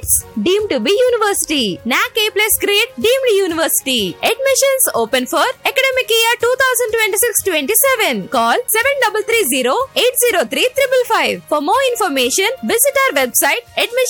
College, deemed to be university. NAC A plus grade, deemed university. Admissions open for academic year 2026-27. Call 7330-803-555. For more information, visit our website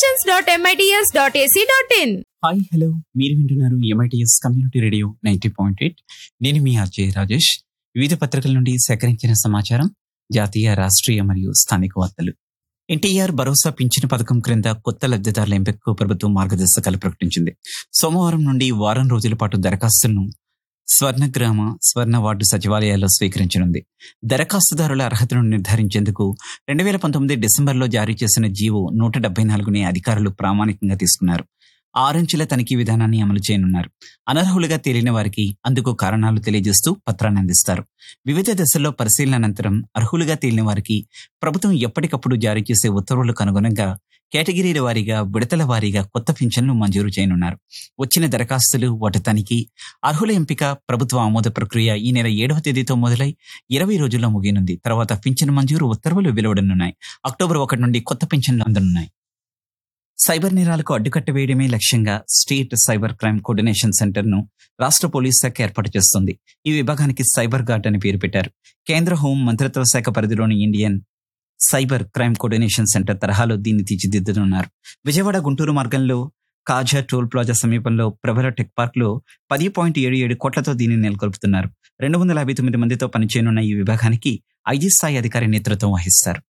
admissions.mits.ac.in. Hi hello మీరు వింటున్నారు MITS community radio ninety point eight నేను మీ RJ Rajesh వివిధ పత్రికల నుండి సేకరించిన సమాచారం జాతీయ రాష్ట్రీయ మరియు స్థానిక వార్తలు ఎన్టీఆర్ భరోసా పింఛను పథకం క్రింద కొత్త లబ్ధిదారుల ఎంపికకు ప్రభుత్వం మార్గదర్శకాలు ప్రకటించింది సోమవారం నుండి వారం రోజుల పాటు దరఖాస్తులను స్వర్ణగ్రామ స్వర్ణ వార్డు సచివాలయాల్లో స్వీకరించనుంది దరఖాస్తుదారుల అర్హతను నిర్ధారించేందుకు రెండు వేల పంతొమ్మిది డిసెంబర్లో జారీ చేసిన జీవో నూట డెబ్బై నాలుగుని అధికారులు ప్రామాణికంగా తీసుకున్నారు ఆరంచెల తనిఖీ విధానాన్ని అమలు చేయనున్నారు అనర్హులుగా తేలిన వారికి అందుకు కారణాలు తెలియజేస్తూ పత్రాన్ని అందిస్తారు వివిధ దశల్లో పరిశీలన అనంతరం అర్హులుగా తేలిన వారికి ప్రభుత్వం ఎప్పటికప్పుడు జారీ చేసే ఉత్తర్వులకు అనుగుణంగా కేటగిరీల వారీగా విడతల వారీగా కొత్త పింఛన్లు మంజూరు చేయనున్నారు వచ్చిన దరఖాస్తులు వాటి తనిఖీ అర్హుల ఎంపిక ప్రభుత్వ ఆమోద ప్రక్రియ ఈ నెల ఏడవ తేదీతో మొదలై ఇరవై రోజుల్లో ముగియనుంది తర్వాత పింఛన్ మంజూరు ఉత్తర్వులు వెలువడనున్నాయి అక్టోబర్ ఒకటి నుండి కొత్త పింఛన్లు అందనున్నాయి సైబర్ నేరాలకు అడ్డుకట్ట వేయడమే లక్ష్యంగా state cyber crime coordination centre ను రాష్ట్ర పోలీస్ శాఖ ఏర్పాటు చేస్తుంది ఈ విభాగానికి సైబర్ గార్డ్ అని పేరు పెట్టారు కేంద్ర హోం మంత్రిత్వ శాఖ పరిధిలోని Indian cyber crime coordination centre తరహాలో దీన్ని తీర్చిదిద్దనున్నారు విజయవాడ గుంటూరు మార్గంలో కాజా టోల్ ప్లాజా సమీపంలో ప్రబల టెక్ పార్క్ లో పది పాయింట్ ఏడు ఏడు కోట్లతో దీనిని నెలకొల్పుతున్నారు రెండు వందల యాభై తొమ్మిది మందితో పనిచేయనున్న ఈ విభాగానికి ఐజీ స్థాయి అధికారి నేతృత్వం వహిస్తారు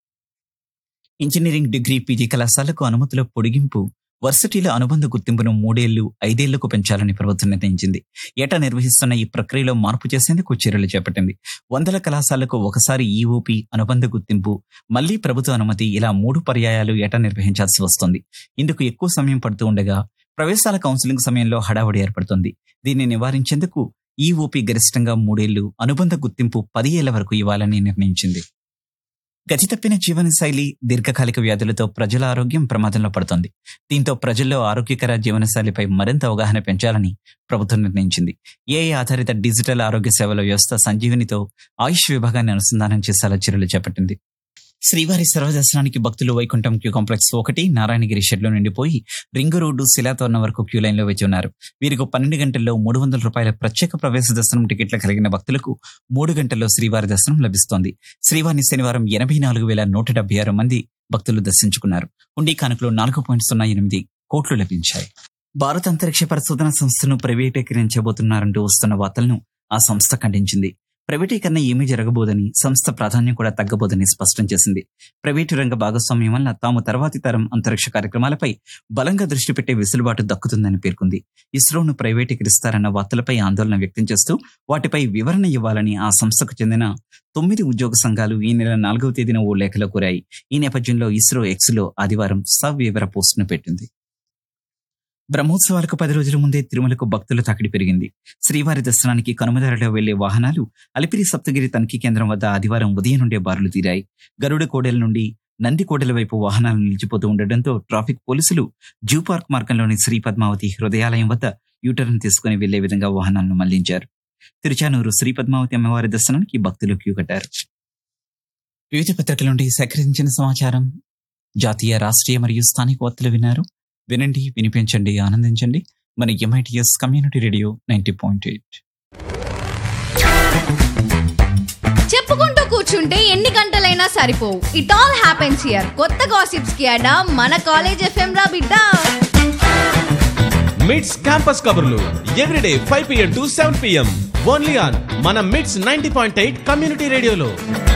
ఇంజనీరింగ్ డిగ్రీ పీజీ కళాశాలకు అనుమతుల పొడిగింపు వర్సిటీల అనుబంధ గుర్తింపును మూడేళ్లు ఐదేళ్లకు పెంచాలని ప్రభుత్వం నిర్ణయించింది ఏటా నిర్వహిస్తున్న ఈ ప్రక్రియలో మార్పు చేసేందుకు చర్యలు చేపట్టింది వందల కళాశాలకు ఒకసారి ఈఓపి అనుబంధ గుర్తింపు మళ్లీ ప్రభుత్వ అనుమతి ఇలా మూడు పర్యాయాలు ఏటా నిర్వహించాల్సి వస్తుంది ఇందుకు ఎక్కువ సమయం పడుతూ ఉండగా ప్రవేశాల కౌన్సిలింగ్ సమయంలో హడావుడి ఏర్పడుతుంది దీన్ని నివారించేందుకు ఈఓపి గరిష్టంగా మూడేళ్లు అనుబంధ గుర్తింపు పది ఏళ్ల వరకు ఇవ్వాలని నిర్ణయించింది గతి తప్పిన జీవనశైలి దీర్ఘకాలిక వ్యాధులతో ప్రజల ఆరోగ్యం ప్రమాదంలో పడుతోంది దీంతో ప్రజల్లో ఆరోగ్యకర జీవనశైలిపై మరింత అవగాహన పెంచాలని ప్రభుత్వం నిర్ణయించింది ఏఐ ఆధారిత డిజిటల్ ఆరోగ్య సేవల వ్యవస్థ సంజీవినితో ఆయుష్ విభాగాన్ని అనుసంధానం చేసేలా చర్యలు చేపట్టింది శ్రీవారి సర్వదర్శనానికి భక్తులు వైకుంఠం క్యూ కాంప్లెక్స్ ఒకటి నారాయణగిరి షెడ్లో నిండిపోయి రింగు రోడ్డు శిలాతోరణం వరకు క్యూ లైన్లో వేచి ఉన్నారు వీరికి పన్నెండు గంటల్లో మూడు వందల రూపాయల ప్రత్యేక ప్రవేశ దర్శనం టికెట్లు కలిగిన భక్తులకు మూడు గంటల్లో శ్రీవారి దర్శనం లభిస్తోంది శ్రీవారిని శనివారం ఎనభై నాలుగు వేల నూట డెబ్బై ఆరు మంది భక్తులు దర్శించుకున్నారు ఉండి కానుకలో నాలుగు పాయింట్ సున్నా ఎనిమిది కోట్లు లభించాయి భారత అంతరిక్ష పరిశోధన సంస్థను ప్రైవేటీకరించబోతున్నారంటూ వస్తున్న వార్తలను ఆ సంస్థ ఖండించింది ప్రైవేటీకరణ ఏమీ జరగబోదని సంస్థ ప్రాధాన్యం కూడా తగ్గబోదని స్పష్టం చేసింది ప్రైవేటు రంగ భాగస్వామ్యం వల్ల తాము తర్వాతి తరం అంతరిక్ష కార్యక్రమాలపై బలంగా దృష్టి పెట్టే వెసులుబాటు దక్కుతుందని పేర్కొంది ఇస్రోను ప్రైవేటీకరిస్తారన్న వార్తలపై ఆందోళన వ్యక్తం చేస్తూ వాటిపై వివరణ ఇవ్వాలని ఆ సంస్థకు చెందిన తొమ్మిది ఉద్యోగ సంఘాలు ఈ నెల నాలుగవ తేదీన ఓ లేఖలో కోరాయి ఈ నేపథ్యంలో ఇస్రో ఎక్స్ లో ఆదివారం సవివర పోస్టును పెట్టింది బ్రహ్మోత్సవాలకు పది రోజుల ముందే తిరుమలకు భక్తుల తాకిడి పెరిగింది శ్రీవారి దర్శనానికి కనుమదారిలో వెళ్లే వాహనాలు అలిపిరి సప్తగిరి తనిఖీ కేంద్రం వద్ద ఆదివారం ఉదయం నుండే బారులు తీరాయి గరుడ కోడెల నుండి నంది కోడెల వైపు వాహనాలు నిలిచిపోతూ ఉండటంతో ట్రాఫిక్ పోలీసులు జూ పార్క్ మార్గంలోని శ్రీ పద్మావతి హృదయాలయం వద్ద యూటర్న్ తీసుకుని వెళ్లే విధంగా వాహనాలను మళ్లించారు తిరుచానూరు శ్రీ పద్మావతి అమ్మవారి దర్శనానికి భక్తులు క్యూ కట్టారు వివిధ పత్రికల నుండి సేకరించిన సమాచారం జాతీయ రాష్ట్రీయ మరియు స్థానిక వార్తలు విన్నారు వినండి వినిపించండి ఆనందించండి మన MITS community radio ninety point eight చెప్పుకుంటూ కూర్చుంటే ఎన్ని గంటలైనా సరిపోవు ఇట్ ఆల్ హ్యాపెన్స్ హియర్ కొత్త గాసిప్స్ కి అడా మన కాలేజ్ ఎఫ్ఎం రా బిడ్డ మిడ్స్ క్యాంపస్ కబుర్లు everyday five PM to seven PM only on మన MITS ninety point eight community రేడియోలో